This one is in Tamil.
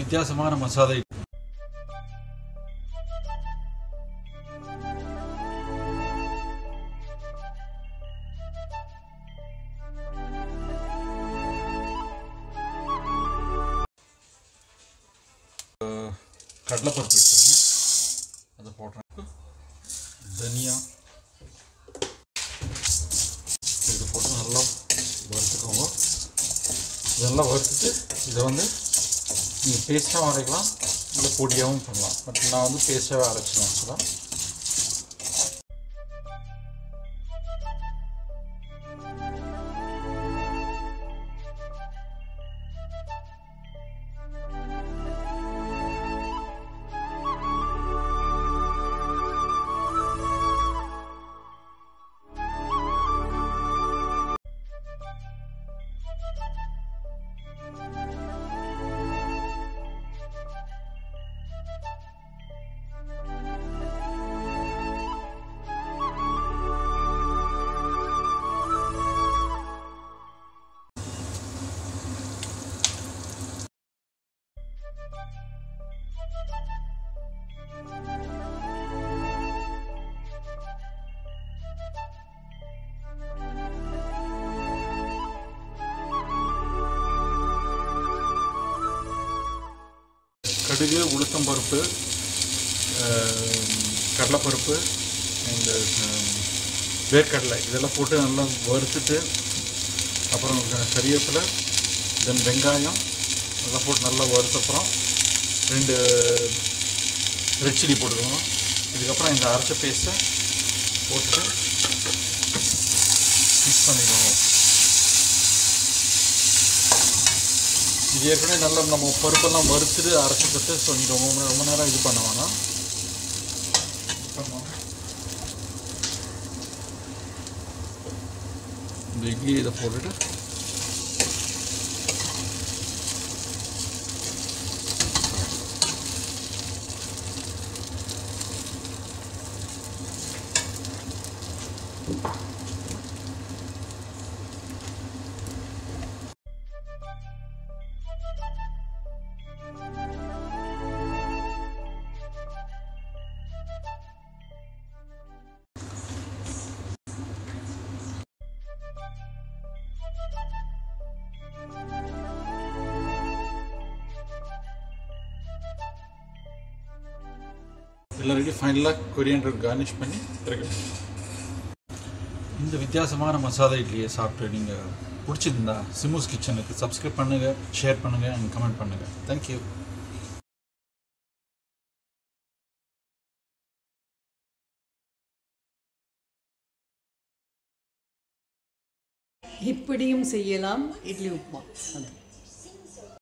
வித்தியாசமான மசாலா இட்லி. அஹ், கடலைப்பருப்பு எடுத்துருங்க அதை போடுறேன் தனியா இது போட்டு நல்லா வறுத்துக்கோங்க இதெல்லாம் வறுத்துட்டு இதை வந்து நீங்கள் பேஸ்ட்டாகவும் அரைக்கலாம் இல்லை பொடியாகவும் பண்ணலாம் பட் நான் வந்து பேஸ்ட்டாகவே அரைச்சிடுவேன் ஆக்சுவலாக கடுகு உளுத்தம்பருப்பு அஹ், கடலைப்பருப்பு இந்த வேர்க்கடலை இதெல்லாம் போட்டு நல்லா வறுத்துட்டு அப்புறம் க- கறிவேப்பிலை தென் வெங்காயம் அதெல்லாம் போட்டு நல்லா வறுத்தப்புறம் ரெண்டு ரெட் சில்லி போட்டுக்கணும் இதுக்கப்புறம் இந்த அரைச்ச பேஸ்ட்டை போட்டுட்டு மிக்ஸ் பண்ணிக்கணும் இது ஏற்கனவே நல்லா நம்ம பருப்பெல்லாம் வறுத்துட்டு அரைச்சிக்கிட்டு ஸோ நீங்கள் ரொம்ப மணி- ரொம்ப நேரம் இது பண்ண வேணாம் ஆமா. இந்த இட்லி இதை போட்டுட்டு எல்லாம் ரெடி ஃபைனலாக கொரியண்டர் கார்னிஷ் பண்ணி இருக்கு இந்த வித்தியாசமான மசாலா இட்லியை சாப்பிட்டு நீங்கள் பிடிச்சிருந்தா சிமுஸ் கிச்சனுக்கு சப்ஸ்கிரைப் பண்ணுங்கள் ஷேர் பண்ணுங்கள் அண்ட் கமெண்ட் பண்ணுங்கள் தேங்க்யூ இப்படியும் செய்யலாம் இட்லி உப்புமா அது